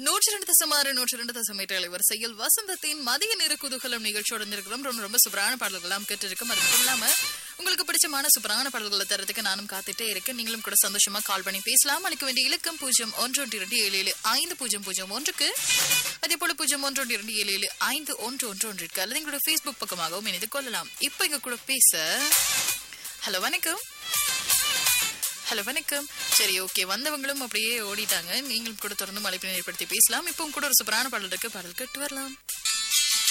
நூற்றி ரெண்டு தசமாறு நூற்றி ரெண்டு தசம் எட்டு வரிசையில் வசந்தத்தின் மதிய நேர குதூகலம் நிகழ்ச்சியோட இருக்கிறோம் ரொம்ப ரொம்ப சூப்பரான பாடல்கள் எல்லாம் கேட்டு இருக்கும் அது மட்டும் இல்லாம உங்களுக்கு பிடிச்சமான சூப்பரான பாடல்களை தரதுக்கு நானும் காத்துட்டே இருக்கேன் நீங்களும் கூட சந்தோஷமா கால் பண்ணி பேசலாம் அளிக்க வேண்டிய இலக்கம் பூஜ்ஜியம் ஒன்று ஒன்று இரண்டு ஏழு ஏழு ஐந்து பூஜ்ஜியம் பூஜ்ஜியம் ஒன்றுக்கு அதே போல பூஜ்ஜியம் ஒன்று ஒன்று இரண்டு ஏழு ஏழு ஐந்து ஒன்று ஒன்று ஒன்று இருக்கு அல்லது எங்களோட ஃபேஸ்புக் பக்கமாகவும் இணைந்து கொள்ளலாம் இப்போ எங்க கூட பேச ஹலோ வணக்கம் ஹலோ வணக்கம் சரி ஓகே வந்தவங்களும் அப்படியே ஓடிட்டாங்க நீங்களும் கூட தொடர்ந்து மழைப்பினை ஏற்படுத்தி பேசலாம் இப்போ கூட ஒரு சூப்பரான பாடல் இருக்கு பாடல் கேட்டு வரலாம்